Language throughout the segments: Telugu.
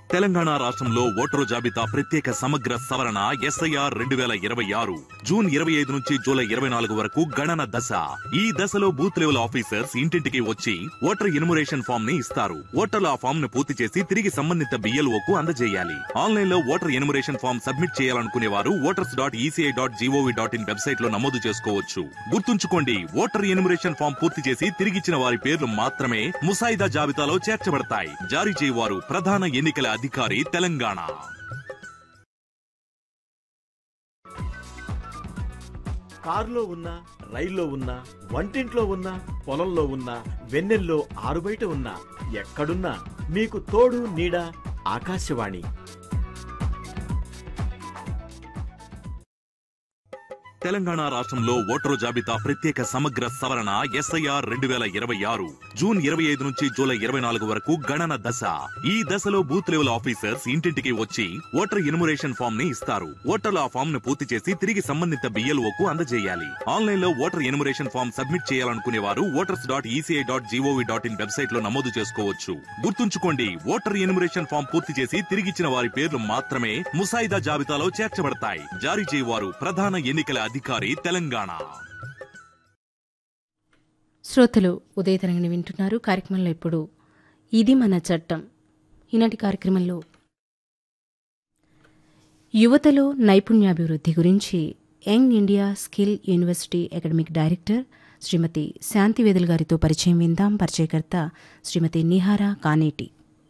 తెలంగాణ రాష్ట్రంలో ఓటరు జాబితా ప్రత్యేక సమగ్ర సవరణ ఎస్ఐఆర్ రెండు వేల ఇరవై ఆరు జూన్ ఇరవై ఐదు నుంచి జూలై ఇరవై నాలుగు వరకు గణన దశ ఈ దశలో బూత్ లెవెల్ ఆఫీసర్స్ ఇంటింటికి వచ్చి ఓటర్ ఇన్మురేషన్ ఫామ్ ని ఇస్తారు ఓటర్లు ఆ ఫామ్ ను పూర్తి చేసి తిరిగి సంబంధిత బిఎల్ఓ కు అందజేయాలి ఆన్లైన్ లో ఓటర్ ఇన్మురేషన్ ఫామ్ సబ్మిట్ చేయాలనుకునే వారు voters dot ECI dot GOV dot in website లో నమోదు చేసుకోవచ్చు గుర్తుంచుకోండి ఓటర్ ఇన్మురేషన్ ఫామ్ పూర్తి చేసి తిరిగిచ్చిన వారి పేర్లు మాత్రమే ముసాయిదా జాబితాలో చేర్చబడతాయి జారీ చేయవారు ప్రధాన ఎన్నికల అధికారి తెలంగాణ కారులో ఉన్నా రైల్లో ఉన్నా వంటింట్లో ఉన్నా పొలంలో ఉన్నా వెన్నెల్లో ఆరుబయట ఉన్నా ఎక్కడున్నా మీకు తోడు నీడ ఆకాశవాణి తెలంగాణ రాష్ట్రంలో ఓటరు జాబితా ప్రత్యేక సమగ్ర సవరణ ఎస్ఐఆర్ రెండు వేల ఇరవై ఆరు జూన్ ఇరవై ఐదు నుంచి జూలై ఇరవై నాలుగు వరకు గణన దశ ఈ దశలో బూత్ లెవెల్ ఆఫీసర్స్ ఇంటింటికి వచ్చి ఓటర్ ఇన్మురేషన్ ఫామ్ ని ఇస్తారు ఓటర్లు ఆ ఫామ్ ను పూర్తి చేసి తిరిగి సంబంధిత బిఎల్ఓ కు అందజేయాలి ఆన్లైన్ లో ఓటర్ ఇన్మురేషన్ ఫామ్ సబ్మిట్ చేయాలనుకునే వారు voters dot ECI dot GOV dot in website లో నమోదు చేసుకోవచ్చు గుర్తుంచుకోండి ఓటర్ ఇన్మురేషన్ ఫామ్ పూర్తి చేసి తిరిగిచ్చిన వారి పేర్లు మాత్రమే ముసాయిదా జాబితాలో చేర్చబడతాయి జారీ చేయవారు ప్రధాన ఎన్నికల అధికారి తెలంగాణ శ్రోతలు ఉదయతరంగిని వింటున్నారు కార్యక్రమంలో ఇప్పుడు ఇది మన చట్టం ఈనాటి కార్యక్రమంలో యువతలో నైపుణ్యాభివృద్ధి గురించి young India skill university academic director Shrimati Shanti Vedul గారితో పరిచయం విందాం పరిచయకర్త శ్రీమతి నిహారా కానేటి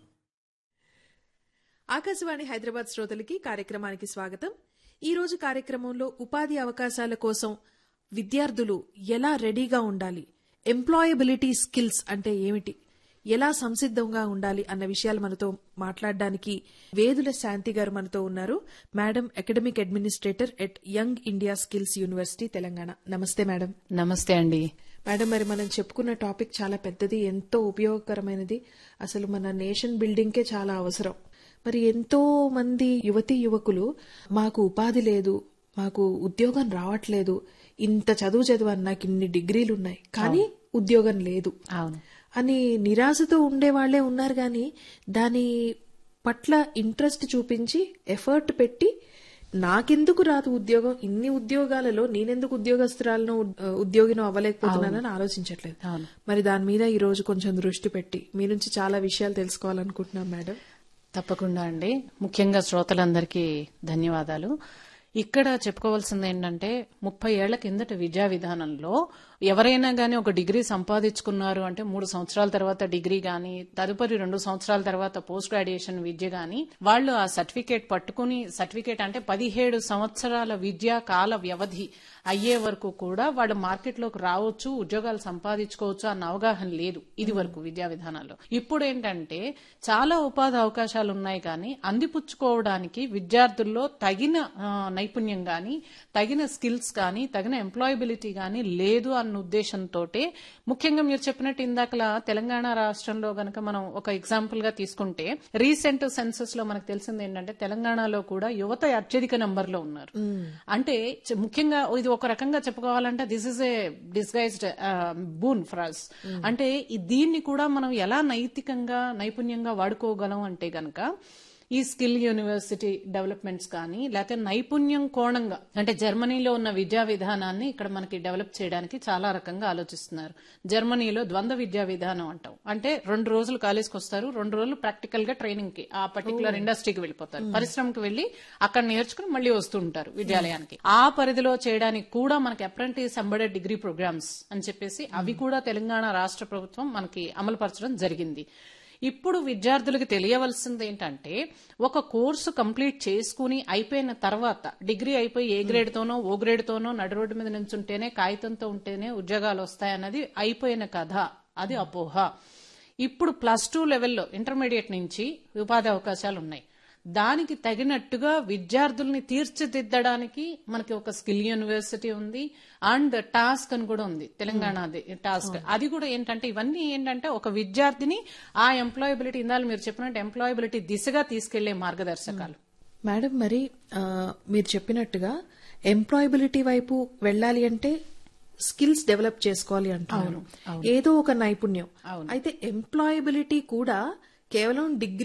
ఆకాశవాణి హైదరాబాద్ శ్రోతలకి కార్యక్రమానికి స్వాగతం ఈ రోజు కార్యక్రమంలో ఉపాధి అవకాశాల కోసం విద్యార్థులు ఎలా రెడీగా ఉండాలి ఎంప్లాయబిలిటీ స్కిల్స్ అంటే ఏమిటి ఎలా సంసిద్ధంగా ఉండాలి అన్న విషయాలు మనతో మాట్లాడడానికి వేదుల శాంతి గారు మనతో ఉన్నారు madam academic administrator at young India skills university Telangana నమస్తే మేడం నమస్తే అండి మేడం మరి మనం చెప్పుకున్న టాపిక్ చాలా పెద్దది ఎంతో ఉపయోగకరమైనది అసలు మన నేషన్ బిల్డింగ్కే చాలా అవసరం మరి ఎంతో మంది యువతీ యువకులు మాకు ఉపాధి లేదు మాకు ఉద్యోగం రావట్లేదు ఇంత చదువు చదివాను నాకు ఇన్ని డిగ్రీలు ఉన్నాయి కానీ ఉద్యోగం లేదు అవును అని నిరాశతో ఉండే వాళ్లే ఉన్నారు కానీ దాని పట్ల ఇంట్రెస్ట్ చూపించి ఎఫర్ట్ పెట్టి నాకెందుకు రాదు ఉద్యోగం ఇన్ని ఉద్యోగాలలో నేనెందుకు ఉద్యోగస్తురాలను ఉద్యోగినో అవ్వలేకపోతున్నానని ఆలోచించట్లేదు అవును. మరి దాని మీద ఈ రోజు కొంచెం దృష్టి పెట్టి మీ నుంచి చాలా విషయాలు తెలుసుకోవాలనుకుంటున్నాం మేడం తప్పకుండా అండి ముఖ్యంగా శ్రోతలందరికీ ధన్యవాదాలు ఇక్కడ చెప్పుకోవాల్సింది ఏంటంటే ముప్పై ఏళ్ల కిందట విద్యా విధానంలో ఎవరైనా గానీ ఒక డిగ్రీ సంపాదించుకున్నారు అంటే మూడు సంవత్సరాల తర్వాత డిగ్రీ గాని తదుపరి రెండు సంవత్సరాల తర్వాత పోస్ట్ గ్రాడ్యుయేషన్ విద్య గాని వాళ్ళు ఆ సర్టిఫికేట్ పట్టుకుని సర్టిఫికేట్ అంటే పదిహేడు సంవత్సరాల విద్యా కాల వ్యవధి అయ్యే వరకు కూడా వాళ్ళు మార్కెట్లోకి రావచ్చు ఉద్యోగాలు సంపాదించుకోవచ్చు అన్న అవగాహన లేదు ఇది వరకు విద్యా విధానాల్లో ఇప్పుడు ఏంటంటే చాలా ఉపాధి అవకాశాలు ఉన్నాయి కానీ అందిపుచ్చుకోవడానికి విద్యార్థుల్లో తగిన ఆ, నైపుణ్యం గాని తగిన స్కిల్స్ కానీ తగిన ఎంప్లాయబిలిటీ గాని లేదు అన్న ఉద్దేశంతో ముఖ్యంగా మీరు చెప్పినట్టు ఇందాకలా తెలంగాణ రాష్ట్రంలో గనక మనం ఒక ఎగ్జాంపుల్ గా తీసుకుంటే రీసెంట్ సెన్సస్ లో మనకు తెలిసింది ఏంటంటే తెలంగాణలో కూడా యువత అత్యధిక నంబర్ లో ఉన్నారు అంటే చ- ముఖ్యంగా ఇది ఒక రకంగా చెప్పుకోవాలంటే this is a disguised boon for us అంటే ఈ దీన్ని కూడా మనం ఎలా నైతికంగా నైపుణ్యంగా వాడుకోగలం అంటే గనక ఈ స్కిల్ యూనివర్సిటీ డెవలప్మెంట్స్ కానీ లేకపోతే నైపుణ్యం కోణంగా అంటే జర్మనీలో ఉన్న విద్యా విధానాన్ని ఇక్కడ మనకి డెవలప్ చేయడానికి చాలా రకంగా ఆలోచిస్తున్నారు జర్మనీలో ద్వంద్వ విద్యా విధానం అంటాం అంటే రెండు రోజులు కాలేజ్కి వస్తారు రెండు రోజులు ప్రాక్టికల్ గా ట్రైనింగ్ కి ఆ పర్టికులర్ ఇండస్ట్రీకి వెళ్ళిపోతారు పరిశ్రమకి వెళ్లి అక్కడ నేర్చుకుని మళ్ళీ వస్తూ ఉంటారు విద్యాలయానికి ఆ పరిధిలో చేయడానికి కూడా మనకి అప్రెంటిస్ ఎంబడెడ్ డిగ్రీ ప్రోగ్రామ్స్ అని చెప్పేసి అవి కూడా తెలంగాణ రాష్ట్ర ప్రభుత్వం మనకి అమలుపరచడం జరిగింది ఇప్పుడు విద్యార్థులకు తెలియవలసింది ఏంటంటే ఒక కోర్సు కంప్లీట్ చేసుకుని అయిపోయిన తర్వాత డిగ్రీ అయిపోయి ఏ గ్రేడ్ తోనో ఓ గ్రేడ్ తోనో నడు రోడ్డు మీద నుంచుంటేనే కాగితంతో ఉంటేనే ఉద్యోగాలు వస్తాయన్నది అయిపోయిన కథ అది అపోహ ఇప్పుడు ప్లస్ టూ లెవెల్లో ఇంటర్మీడియట్ నుంచి ఉపాధి అవకాశాలు ఉన్నాయి దానికి తగినట్టుగా విద్యార్థుల్ని తీర్చిదిద్దడానికి మనకి ఒక స్కిల్ యూనివర్సిటీ ఉంది అండ్ టాస్క్ అని కూడా ఉంది తెలంగాణ టాస్క్ అది కూడా ఏంటంటే ఇవన్నీ ఏంటంటే ఒక విద్యార్థిని ఆ ఎంప్లాయబిలిటీ ఇందాక మీరు చెప్పినట్టు ఎంప్లాయబిలిటీ దిశగా తీసుకెళ్లే మార్గదర్శకాలు మేడం మరి ఆ, మీరు చెప్పినట్టుగా ఎంప్లాయబిలిటీ వైపు వెళ్ళాలి అంటే స్కిల్స్ డెవలప్ చేసుకోవాలి అంటున్నారు ఏదో ఒక నైపుణ్యం అయితే ఎంప్లాయబిలిటీ కూడా కేవలం డిగ్రీ